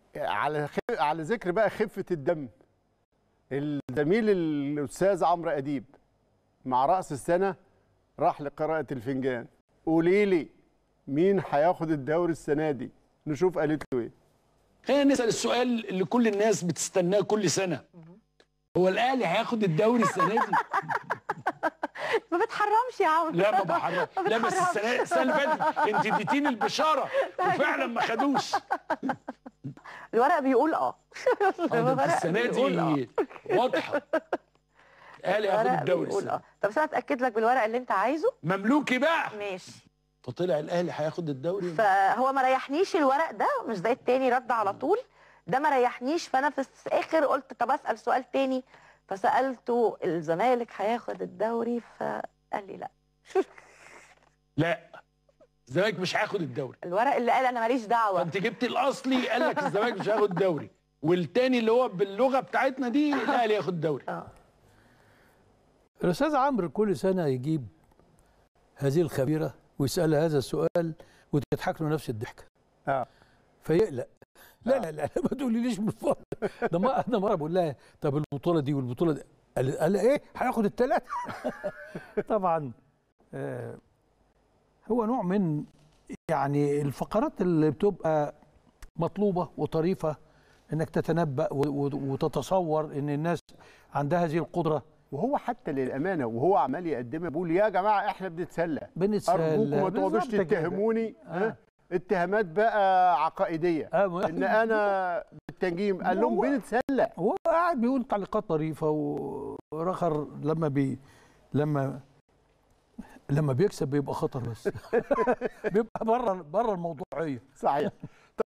على خ... على ذكر بقى خفه الدم الزميل الاستاذ عمرو اديب مع راس السنه راح لقراءه الفنجان قولي لي مين هياخد الدوري السنه دي نشوف قالت له ايه خلينا نسال السؤال اللي كل الناس بتستناه كل سنه هو الاهلي هياخد الدوري السنه دي ما بتحرمش يا عمرو لا ما بحرم ما لا بس بتحرمش. السنه السنه اللي فاتت انت اديتيني البشاره وفعلا ما خدوش الورق بيقول اه آه، ده الورق السنه بيقول آه. دي واضحه الاهلي هياخد الورق الدوري بيقول السنة اه طب بس انا اتاكد لك بالورق اللي انت عايزه مملوكي بقى ماشي فطلع الاهلي هياخد الدوري فهو ما ريحنيش الورق ده مش زي التاني رد على طول ده ما ريحنيش فانا في الساخر قلت طب اسال سؤال تاني فسالته الزمالك هياخد الدوري فقال لي لا لا الزمالك مش هياخد الدوري الورق اللي قال انا ماليش دعوه فانت جبت الاصلي قال لك الزمالك مش هياخد الدوري والتاني اللي هو باللغه بتاعتنا دي الاهلي ياخد الدوري اه الاستاذ عمرو كل سنه يجيب هذه الخبيره ويسالها هذا السؤال وتضحك له نفس الضحكه اه فيقلق لا لا لا ما تقوليليش من فضلك ده ما انا مره بقول لها طب البطوله دي والبطوله دي قال, قال ايه هياخد الثلاثه طبعا آه هو نوع من يعني الفقرات اللي بتبقى مطلوبه وطريفه انك تتنبأ و- و- وتتصور ان الناس عندها هذه القدره وهو حتى للامانه وهو عمال يقدمها بيقول يا جماعه احنا بنتسلى بنتسلى ارجوكم ما تقعدوش بالظبط كده. تتهموني آه. آه. اتهامات بقى عقائديه آه، ما- ان انا بالتنجيم قال لهم هو- بنتسلى هو قاعد بيقول تعليقات طريفه ورخر لما بي لما لما بيكسب بيبقى خطر بس بيبقى بره بره الموضوعيه صحيح